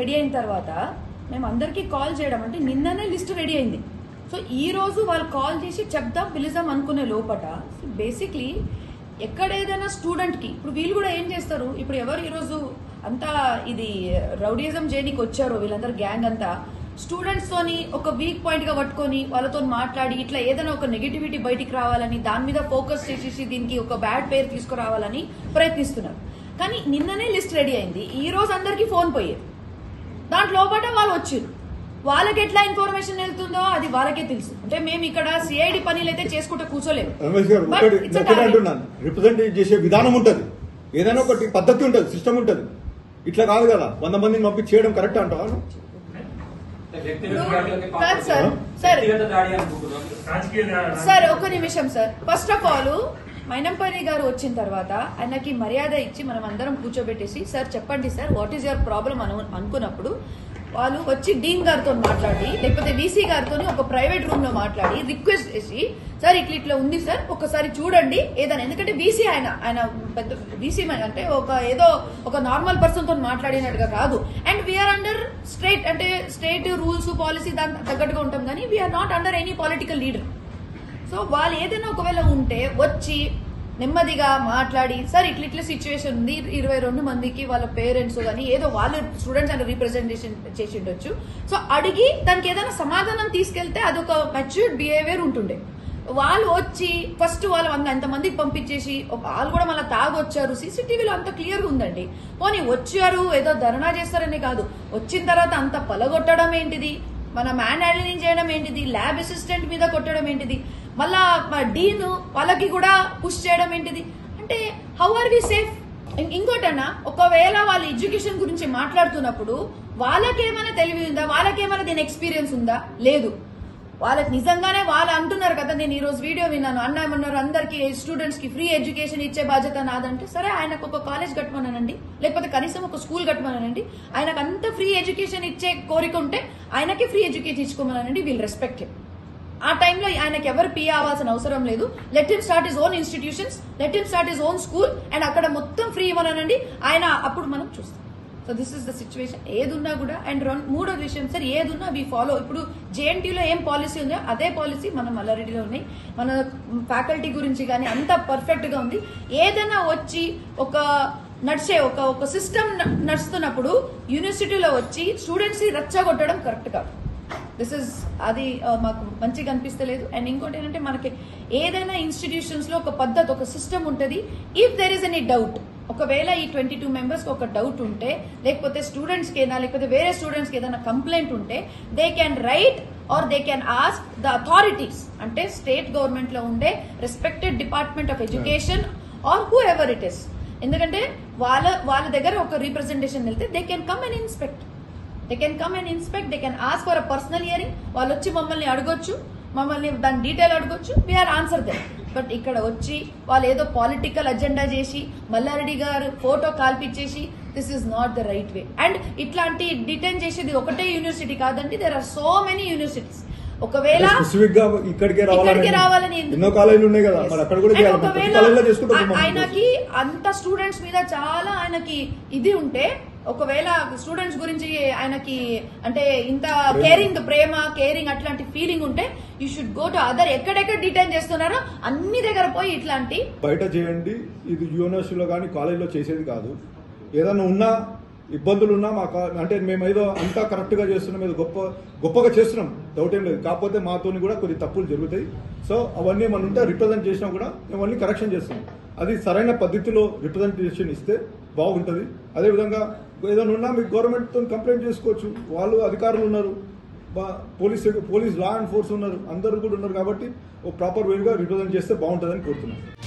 Ready అయిన తర్వాత మేము అందరికీ కాల్ చేయడం అంటే నిన్ననే లిస్ట్ రెడీ అయింది సో ఈ రోజు వాళ్ళు కాల్ చేసి చెప్దాం పిలుద్దాం అనుకునే లోపట బేసిక్లీ ఎక్కడ ఏదైనా స్టూడెంట్ కి ఇప్పుడు వీళ్ళు కూడా ఏం చేస్తారు ఇప్పుడు ఎవరు ఈరోజు అంతా ఇది రౌడిజం చేయడానికి వచ్చారో వీళ్ళందరూ గ్యాంగ్ అంతా స్టూడెంట్స్ తోని ఒక వీక్ పాయింట్ గా పట్టుకొని వాళ్ళతో మాట్లాడి ఇట్లా ఏదైనా ఒక నెగిటివిటీ బయటికి రావాలని దాని మీద ఫోకస్ చేసేసి దీనికి ఒక బ్యాడ్ పేరు తీసుకురావాలని ప్రయత్నిస్తున్నారు కానీ నిన్ననే లిస్ట్ రెడీ అయింది ఈ రోజు అందరికీ ఫోన్ పోయేది దాంట్లో లోపల వాళ్ళు వచ్చారు వాళ్ళకి ఎట్లా ఇన్ఫర్మేషన్ వెళ్తుందో అది వాళ్ళకే తెలుసు అంటే మేము ఇక్కడ సిఐడి పనులు అయితే చేసుకుంటూ కూర్చోలేము రమేష్ గారు But ఒకటి it's a ఒకటి target. అంటున్నాను రిప్రజెంట్ చేసే విధానం ఉంటది ఏదైనా ఒకటి పద్ధతి ఉంటది సిస్టమ్ ఉంటది ఇట్లా కాదు కదా వంద మందిని పంపి చేయడం కరెక్ట్ అంటావా వ్యక్తిగత దాడులకి పాల్పడుతున్నారు. కాదు సార్ సార్ వ్యక్తిగత దాడి అనుకుంటున్నాను రాజకీయ సార్ ఒక నిమిషం sir first of all Mynampally గారు వచ్చిన తర్వాత ఆయనకి మర్యాద ఇచ్చి మనం అందరం కూర్చోబెట్టేసి సార్ చెప్పండి sir what is your problem అను అనుకున్నప్పుడు వాళ్ళు వచ్చి డీన్ గారితో మాట్లాడి లేకపోతే వీసీ గారితో ఒక ప్రైవేట్ రూమ్ లో మాట్లాడి రిక్వెస్ట్ చేసి సార్ ఇట్లా ఇట్లా ఉంది సార్ ఒకసారి చూడండి ఏదైనా ఎందుకంటే వీసీ ఆయన ఆయన పెద్ద వీసీ అంటే ఒక ఏదో ఒక నార్మల్ పర్సన్ తో మాట్లాడినట్టుగా కాదు అండ్ వీఆర్ అండర్ స్టేట్ అంటే స్టేట్ రూల్స్ పాలసీ దానికి తగ్గట్టుగా ఉంటాం కానీ we're not under any political leader so వాళ్ళు ఏదైనా ఒకవేళ ఉంటే వచ్చి నెమ్మదిగా మాట్లాడి సార్ ఇట్ల ఇట్ల సిచ్యువేషన్ ఉంది ఇరవై రెండు మందికి వాళ్ళ పేరెంట్స్ కానీ ఏదో వాళ్ళు స్టూడెంట్స్ అని రిప్రజెంటేషన్ చేసి ఉండొచ్చు సో అడిగి దానికి ఏదైనా సమాధానం తీసుకెళ్తే అదొక మెచ్యూర్డ్ బిహేవియర్ ఉంటుండే వాళ్ళు వచ్చి ఫస్ట్ వాళ్ళు వంద ఎంతమందికి పంపించేసి ఒక వాళ్ళు కూడా మళ్ళీ తాగొచ్చారు సీసీటీవీలో అంత క్లియర్ గా ఉందండి పోనీ వచ్చారు ఏదో ధర్నా చేస్తారని కాదు వచ్చిన తర్వాత అంత పలగొట్టడం ఏంటిది మన మ్యాన్ హ్యాండ్లింగ్ చేయడం ఏంటిది ల్యాబ్ అసిస్టెంట్ మీద కొట్టడం ఏంటిది మళ్ళా డీన్ వాళ్ళకి కూడా పుష్ చేయడం ఏంటిది అంటే హౌ ఆర్ వి సేఫ్ ఇంకోటన్నా ఒకవేళ వాళ్ళ ఎడ్యుకేషన్ గురించి మాట్లాడుతున్నప్పుడు వాళ్ళకేమైనా తెలివి ఉందా వాళ్ళకేమైనా దీని ఎక్స్పీరియన్స్ ఉందా లేదు వాళ్ళకి నిజంగానే వాళ్ళు అంటున్నారు కదా నేను ఈ రోజు వీడియో విన్నాను అన్న ఏమన్నారు అందరికి స్టూడెంట్స్ కి ఫ్రీ ఎడ్యుకేషన్ ఇచ్చే బాధ్యత నాదంటే సరే ఆయనకు ఒక కాలేజ్ కట్టమనండి లేకపోతే కనీసం ఒక స్కూల్ కట్టమనండి ఆయనకు అంత ఫ్రీ ఎడ్యుకేషన్ ఇచ్చే కోరిక ఉంటే ఆయనకి ఫ్రీ ఎడ్యుకేషన్ ఇచ్చుకోమనండి వీల్ రెస్పెక్ట్ ఆ టైంలో ఆయనకి ఎవరు పీ అవ్వాల్సిన అవసరం లేదు let him start his own institutions let him start his own school and అక్కడ మొత్తం ఫ్రీ ఇవ్వనండి ఆయన అప్పుడు మనం చూస్తాం so this is the situation ఏదున్నా కూడా అండ్ రెండు మూడో విషయం సార్ ఏదున్నా వి ఫాలో ఇప్పుడు జేఎన్టీలో ఏం పాలసీ ఉందో అదే పాలసీ మన మల్లారెడ్డిలో ఉన్నాయి మన ఫ్యాకల్టీ గురించి కానీ అంత పర్ఫెక్ట్ గా ఉంది ఏదైనా వచ్చి ఒక నడిచే ఒక ఒక సిస్టమ్ నడుస్తున్నప్పుడు యూనివర్సిటీలో వచ్చి స్టూడెంట్స్ రెచ్చగొట్టడం కరెక్ట్ కాదు దిస్ ఇస్ అది ఆ, మాకు మంచిగా అనిపిస్తలేదు అండ్ ఇంకోటి ఏంటంటే మనకి ఏదైనా ఇన్స్టిట్యూషన్స్ లో ఒక పద్ధతి ఒక సిస్టమ్ ఉంటుంది if there is any doubt ఒకవేళ ఈ ట్వంటీ టూ మెంబర్స్ ఒక డౌట్ ఉంటే లేకపోతే స్టూడెంట్స్ కి అయినా లేకపోతే వేరే స్టూడెంట్స్ కి ఏదైనా కంప్లైంట్ ఉంటే they can write or they can ask the authorities అంటే స్టేట్ గవర్నమెంట్ లో ఉండే respected department of education or whoever it is ఎందుకంటే వాళ్ళ వాళ్ళ దగ్గర ఒక రీప్రజెంటేషన్ వెళ్తే they can come and inspect they can come and inspect they can ask for a personal hearing వాళ్ళు వచ్చి మమ్మల్ని అడగొచ్చు మమ్మల్ని దాని డీటెయిల్ అడగొచ్చు వీఆర్ ఆన్సర్ దే బట్ ఇక్కడ వచ్చి వాళ్ళు ఏదో పాలిటికల్ అజెండా చేసి మల్లారెడ్డి గారు ఫోటో కాల్పిచ్చేసి this is not the right way and ఇట్లాంటి డిటైన్ చేసేది ఒకటే యూనివర్సిటీ కాదండి there are so many universities ఒకవేళ స్పెసిఫిక్ గా ఇక్కడికే రావాలని ఇక్కడికి రావాలని ఎందుకు? ఎన్నో కాలేజీలు ఉన్నాయి కదా మరి అక్కడ కూడా And చేయాలి ప్రతి ఒకవేళ కాలేజీలో చేసుకుంటే ఆ- ఆయనకి అంత స్టూడెంట్స్ మీద చాలా ఆయనకి ఇది ఉంటే ఒకవేళ స్టూడెంట్స్ గురించి ఆయనకి అంటే ఇంత కేరింగ్ ప్రేమ కేరింగ్ అట్లాంటి ఫీలింగ్ ఉంటే you should go to other ఎక్కడెక్కడ డిటైన్ చేస్తున్నారో అన్ని దగ్గర పోయి ఇట్లాంటి బయట చేయండి ఇది యూనివర్సిటీలో కానీ కాలేజీలో చేసేది కాదు ఏదైనా ఉన్నా ఇబ్బందులు ఉన్నా మా కా- అంటే మేము ఏదో అంతా కరెక్ట్ గా చేస్తున్నాం ఏదో గొప్ప గొప్పగా చేస్తున్నాం డౌట్ ఏం లేదు కాకపోతే మాతోని కూడా కొన్ని తప్పులు జరుగుతాయి సో అవన్నీ మనం ఉంటే రిప్రజెంట్ చేసినా కూడా మేము అన్ని కరెక్షన్ చేస్తాం అది సరైన పద్ధతిలో రిప్రజెంటేషన్ ఇస్తే బాగుంటుంది అదేవిధంగా ఏదైనా ఉన్నా మీకు గవర్నమెంట్తో కంప్లైంట్ చేసుకోవచ్చు వాళ్ళు అధికారులు ఉన్నారు బా- police police law and force ఉన్నారు అందరూ కూడా ఉన్నారు కాబట్టి ఒక ప్రాపర్ వేగా రిప్రజెంట్ చేస్తే బాగుంటుందని కోరుతున్నాను